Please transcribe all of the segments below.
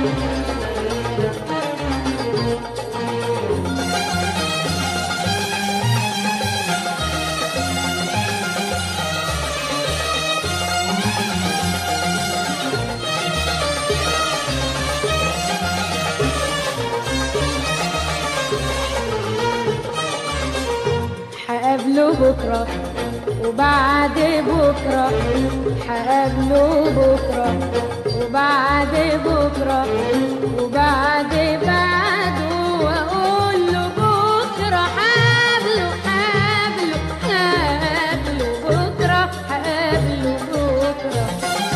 هقابله بكرة وبعد بكرة هقابله بكرة وبعد بكرة وبعد بعده وأقول له بكرة هقابله هقابله هقابله بكرة هقابله بكرة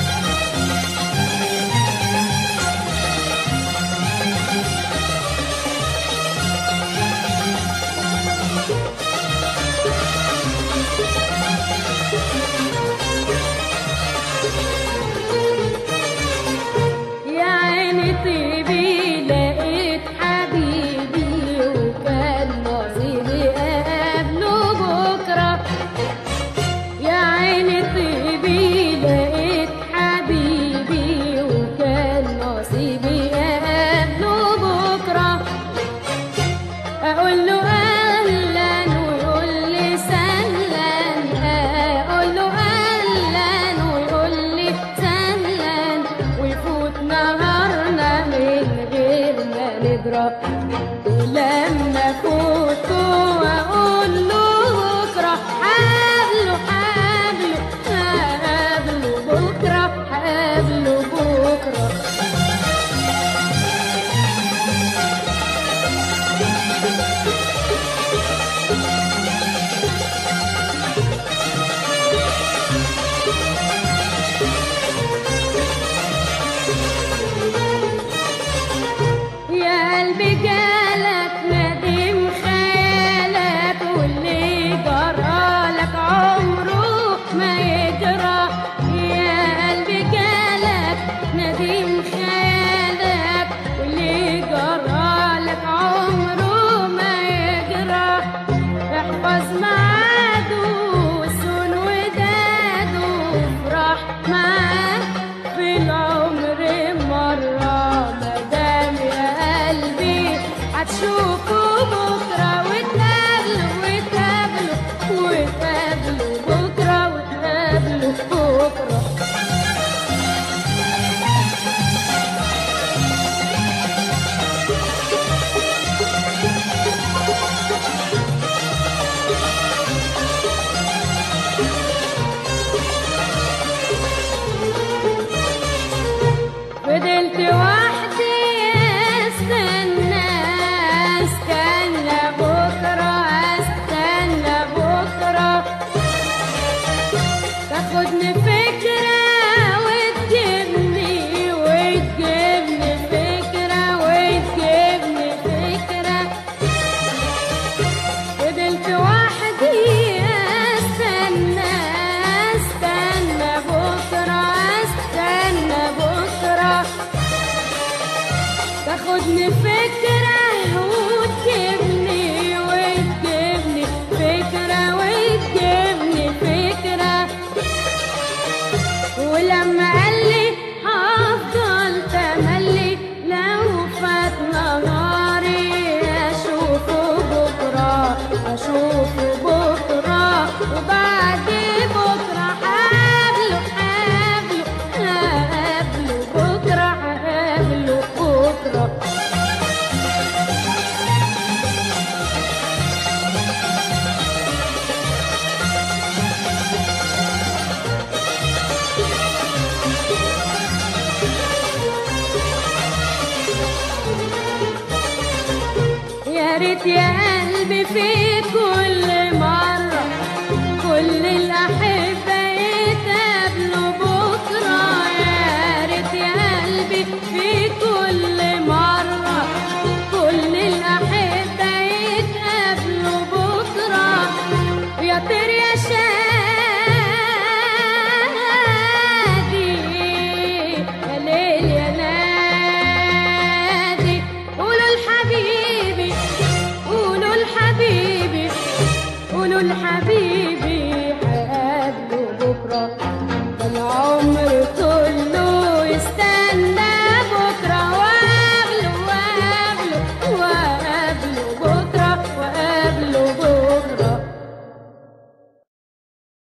يا عيني طيبي لقيت حبيبي وكان نصيبي اقابله بكره يا عيني طيبي لقيت حبيبي وكان نصيبي اقابله بكره اقول له اهلا ويقول لي سهلا اقول له اهلا ويقول لي سهلا ويفوت نهارنا من غير ما ندرى ولما فوته واقول له بكره حابله حابله حابله بكره حابله بكره يا قلبي جالك ندم خيالك واللي جرالك عمره ما يجرى يا قلبي جالك ندم خيالك واللي جرالك عمره ما يجرى احفظ ميعاده وسون وداده وافرح معاه في العمر مرة مدام يا قلبي هتشوفه بكرة وتقابله وتقابله وتقابله بكرة وتقابله بكرة فضلت وحدي استنى استنى بكرة استنى بكرة تاخدني فكرة وتجيبني وتجيبني فكرة وتجيبني فكرة فضلت وحدي استنى استنى بكرة استنى بكرة تاخدني فكرة وتجيبني وتجيبني فكرة وتجيبني فكرة ولما قال لي هفضل تملي لو فات نهاري اشوفه بكره اشوفه بكره وبعد بكره هقابله هقابله هقابله بكره هقابله بكره يا ريت يا قلبي في كل مرة كل الأحبة يتقابلوا بكرة يا ريت يا قلبي في كل مرة كل الأحبة يتقابلوا بكرة يا طير يا شادي يا ليل يا نادي قولوا لحبيبي قولوا لحبيبي قولوا لحبيبي